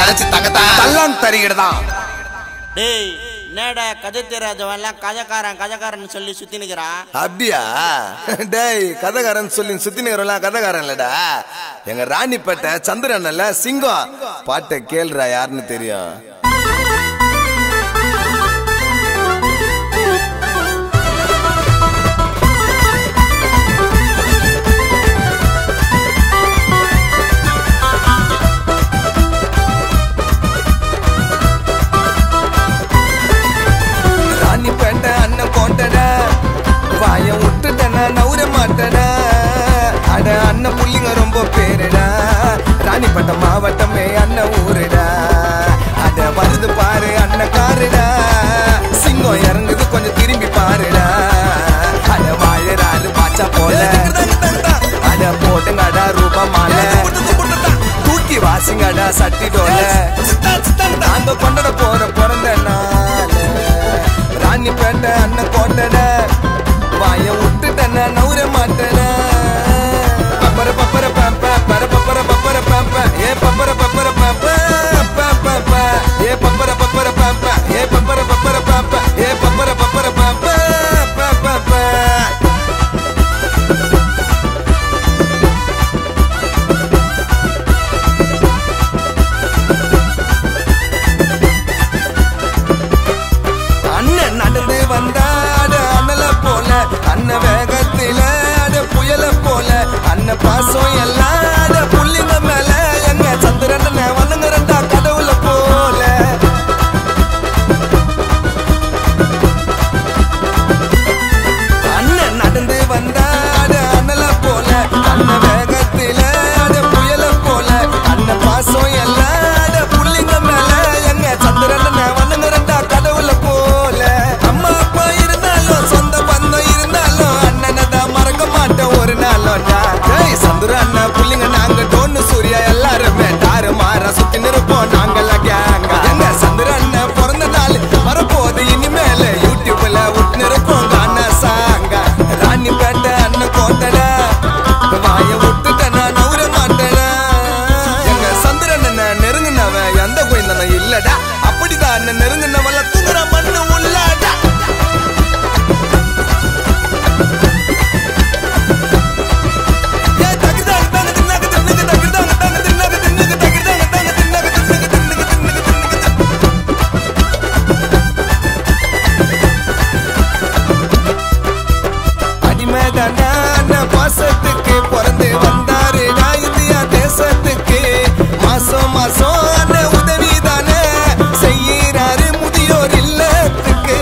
தனச்சு தங்கத்தான் தள்ளான் தருகிடுதான் டேய் என்னடா கதை தெரியாதவன் எல்லாம் கதைக்காரன் கதைக்காரன் சொல்லி சுத்தி நிக்கிறான் அப்படியா டேய் கதைக்காரன் சொல்லி சுத்தி நிக்கிறவெல்லாம் கதைக்காரன் இல்லடா எங்க ராணிப்பேட்டை சந்திரன் இல்ல சிங்கம் பாட்டை கேளுடா யாருன்னு தெரியும் ராணிப்பேட்டை அண்ணன் கோட்டடா வாய விட்டுட்டனா நவுற மாட்டடா அட அண்ணன் புள்ளிங்க ரொம்ப பேருடா ராணிப்பேட்டை மாவட்டமே அண்ணன் ஊருடா அட வருது பாரு அண்ணன் காருடா சிங்கம் இறங்குது கொஞ்சம் திரும்பி பாருடா அட வாழறாரு பாச்சா போல அட போட்டுங்கடா ரூபா மாலை தூக்கி வாசிங்கடா சட்டி டோல நாங்க கொண்டாட போற பிறந்த நாள் ராணிப்பேட்டை அண்ணன் கோட்டட வாய விட்டுட்டன நவுற மாட்டன பப்பர பப்பர பப்ப பர பப்பர பப்பர பப்ப ஏ பப்பர பப்பர பப்ப பப்ப பப்ப ஏ பப்பர பப்பர பப்ப ஏ பப்பர பப்பர பப்ப ஏ பப்பர பப்பர பப்ப பப்ப பப்ப அண்ணன் நடந்து வந்தாட அண்ணல போல அண்ணன் வேகத்தில அட புயல போல அண்ணன் பாசம் எல்லாம் அட புள்ளிங்க மேல எங்க சந்திரன் வணங்குறண்டா கடவுள போல அண்ணன் நடந்து வந்தாட அண்ணல போல அண்ணன் வேகத்தில அட புயல போல அண்ணன் பாசம் எல்லாம் அட புள்ளிங்க மேல எங்க சந்திரன் வணங்குறண்டா கடவுள போல அம்மா அப்பா இருந்தாலும் சொந்த பந்தம் இருந்தாலும் அண்ணனை தான் மறக்க மாட்டேன் ஒரு நாளும் நான். ஏய் சந்திர அண்ணன் புள்ளிங்க நாங்க டோன்னு சூர்யா எல்லாருமே டாரு மாற சுத்தி நிற்போம் நாங்கெல்லாம் கேங்க எங்க சந்திர அண்ணன் பிறந்த நாள் வரப்போது இனிமேல யூடியூப்ல விட்டு நிற்போம் காண சாங்க ராணிப்பேட்டை அண்ணன் கோட்டடா வாய விட்டுட்டனா நவுற மாட்டேனா எங்க சந்திரன் அண்ணன் நெருங்கினவன் எந்த கோயிந்தன இல்லடா அப்படிதான் அண்ணன் நெருங்கினவன்ல தூங்குற மண்ணு உள்ளடா ஏய் தகிதாங்க தாங்க தின்னாக தின்னுக தகிதாங்க தாங்க தின்னாக தின்னுக தகிதாங்க தாங்க தின்னாக தின்னுக தின்னுக தின்னுக தின்னுக அடிமைதான பாசத்துக்கு பிறந்து வந்தாரு நான் இந்தியா தேசத்துக்கு மாசம் மாசம் அண்ணன் உதவி தானே செய்யறாரு முதியோர் இல்லத்துக்கு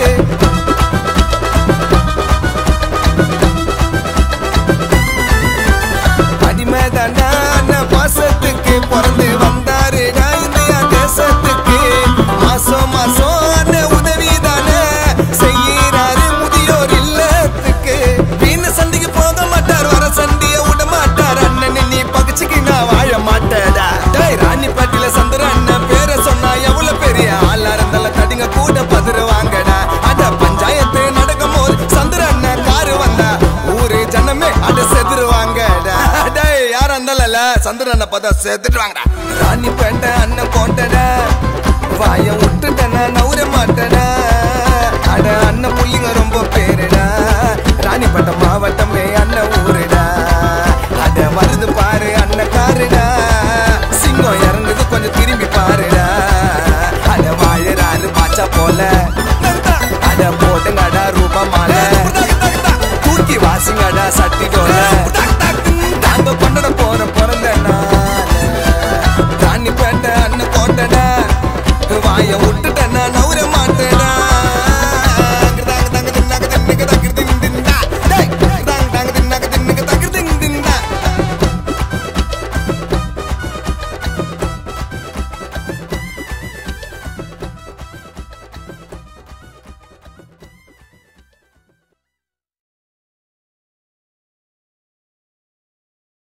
அடிமைதான பாசத்துக்கு பிறந்து வந்தாரு நான் இந்தியா தேசத்துக்கு மாசம் மாசம் அண்ணன் உதவி தானே செய்யறாரு முதியோர் இல்லத்துக்கு வீண் சந்திக்கு போக மாட்டார் வர சண்டிய விட மாட்டார் அண்ணன் நீ பகிச்சுக்கு நான் வாழ மாட்டேடா டேய் ராணிப்பட்டில சந்திர அண்ணன் பேரை சொன்னா எவ்வளவு பெரிய ஆளா இருந்தாலும் தடிங்க கூட பதறுவாங்கடா அட பஞ்சாயத்து நடக்கும் போது சந்திர அண்ணன் காரு வந்தா ஊரு ஜனமே அட செதுருவாங்கடா டேய் யாரா இருந்தாலும் சந்திர அண்ணன் பார்த்தா செத்துட்டுவாங்கடா ராணிப்பேட்டை அண்ணன் கோட்டடா வாய விட்டுட்டனா நவுற மாட்டடா அட அண்ணன் புள்ளிங்க ரொம்ப பேருடா ராணிப்பேட்டை மாவட்டமே அண்ணன் ஊருடா அட வருது பாரு அண்ணன் காருடா சிங்கம் இறங்குது கொஞ்சம் திரும்பி பாருடா அட வாழறாரு பாச்சா போல அட போட்டுங்கடா ரூபா மாலை தூக்கி வாசிங்கடா சட்டி டோல